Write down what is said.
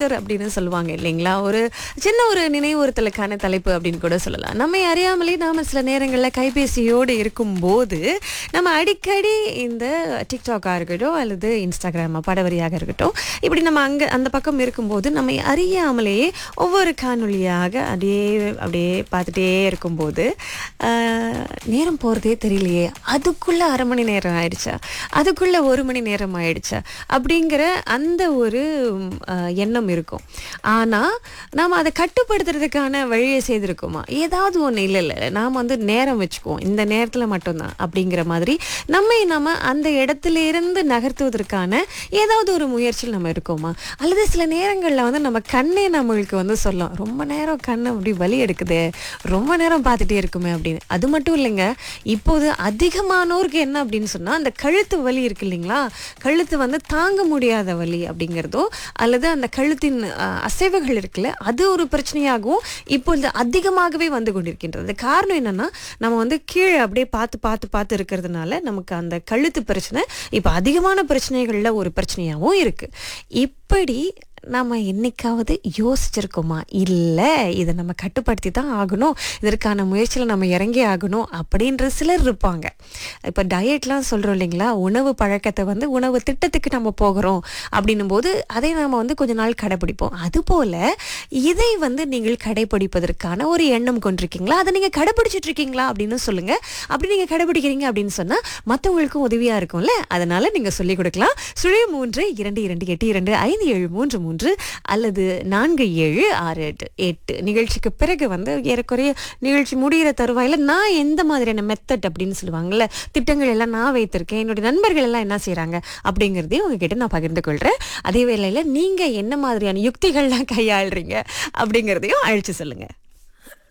teaser அப்படின்னு சொல்லுவாங்க இல்லைங்களா ஒரு சின்ன ஒரு நினைவுறுத்தலுக்கான தலைப்பு அப்படின்னு கூட சொல்லலாம் நம்மை அறியாமலே நாம சில நேரங்களில் கைபேசியோடு இருக்கும்போது நம்ம அடிக்கடி இந்த டிக்டாக்காக இருக்கட்டும் அல்லது இன்ஸ்டாகிராம் படவரியாக இருக்கட்டும் இப்படி நம்ம அங்கே அந்த பக்கம் இருக்கும்போது நம்மை அறியாமலேயே ஒவ்வொரு காணொளியாக அப்படியே அப்படியே பார்த்துட்டே இருக்கும்போது ஆஹ், நேரம் போகிறதே தெரியலையே அதுக்குள்ளே அரை மணி நேரம் ஆயிடுச்சா அதுக்குள்ளே ஒரு மணி நேரம் ஆயிடுச்சா அப்படிங்கிற அந்த ஒரு ம், ஆஹ், எண்ணம் இருக்கும் ஆனால் நாம் அதை கட்டுப்படுத்துறதுக்கான வழியை செய்திருக்கோமா ஏதாவது ஒன்று இல்லை இல்லை நாம் வந்து நேரம் வச்சுக்குவோம் இந்த நேரத்தில் மட்டும்தான் அப்படிங்கிற மாதிரி நம்மை நம்ம அந்த இடத்துல இருந்து நகர்த்துவதற்கான ஏதாவது ஒரு முயற்சியில் நம்ம இருக்கோமா அல்லது சில நேரங்களில் வந்து நம்ம கண்ணே நம்மளுக்கு வந்து சொல்லும் ரொம்ப நேரம் கண்ணை அப்படி வலி எடுக்குதே ரொம்ப நேரம் பார்த்துட்டே இருக்குமே அப்படின்னு அது மட்டும் இல்லைங்க இப்போது அதிகமானோருக்கு என்ன அப்படின்னு சொன்னால் அந்த கழுத்து வலி இருக்கு இல்லைங்களா கழுத்து வந்து தாங்க முடியாத வலி அப்படிங்கிறதோ அல்லது அந்த கழுத்தின் அஹ், அசைவுகள் இருக்குல்ல அது ஒரு பிரச்சனையாகவும் இப்பொழுது அதிகமாகவே வந்து கொண்டிருக்கின்றது காரணம் என்னன்னா நம்ம வந்து கீழே அப்படியே பார்த்து பார்த்து பார்த்து இருக்கிறதுனால நமக்கு அந்த கழுத்து பிரச்சனை இப்போ அதிகமான பிரச்சனைகள்ல ஒரு பிரச்சனையாகவும் இருக்கு இப்படி நம்ம என்னைக்காவது யோசிச்சிருக்கோமா இல்லை இதை நம்ம கட்டுப்படுத்தி தான் ஆகணும் இதற்கான முயற்சியில் நம்ம இறங்கி ஆகணும் அப்படின்ற சிலர் இருப்பாங்க இப்போ டயட்லாம் சொல்கிறோம் இல்லைங்களா உணவு பழக்கத்தை வந்து உணவு திட்டத்துக்கு நம்ம போகிறோம் அப்படின்னும் போது அதை நாம் வந்து கொஞ்ச நாள் கடைப்பிடிப்போம் அதுபோல் இதை வந்து நீங்கள் கடைப்பிடிப்பதற்கான ஒரு எண்ணம் கொண்டிருக்கீங்களா அதை நீங்கள் கடைப்பிடிச்சிட்டு இருக்கீங்களா அப்படின்னு சொல்லுங்கள் அப்படி நீங்கள் கடைப்பிடிக்கிறீங்க அப்படின்னு சொன்னால் மற்றவங்களுக்கும் உதவியாக இருக்கும்ல அதனால் நீங்கள் சொல்லிக் கொடுக்கலாம் சுழி மூன்று இரண்டு இரண்டு எட்டு இரண்டு ஐந்து ஏழு மூன்று மூன்று அல்லது நான்கு ஏழு ஆறு எட்டு எட்டு நிகழ்ச்சிக்கு பிறகு வந்து ஏறக்குறைய நிகழ்ச்சி முடிகிற தருவாயில் நான் எந்த மாதிரியான மெத்தட் அப்படின்னு சொல்லுவாங்கல்ல திட்டங்கள் எல்லாம் நான் வைத்திருக்கேன் என்னுடைய நண்பர்கள் எல்லாம் என்ன செய்கிறாங்க அப்படிங்கிறதையும் உங்ககிட்ட நான் பகிர்ந்து கொள்கிறேன் அதே வேளையில் நீங்கள் என்ன மாதிரியான யுக்திகள்லாம் கையாளுறீங்க அப்படிங்கிறதையும் அழைச்சு சொல்லுங்கள்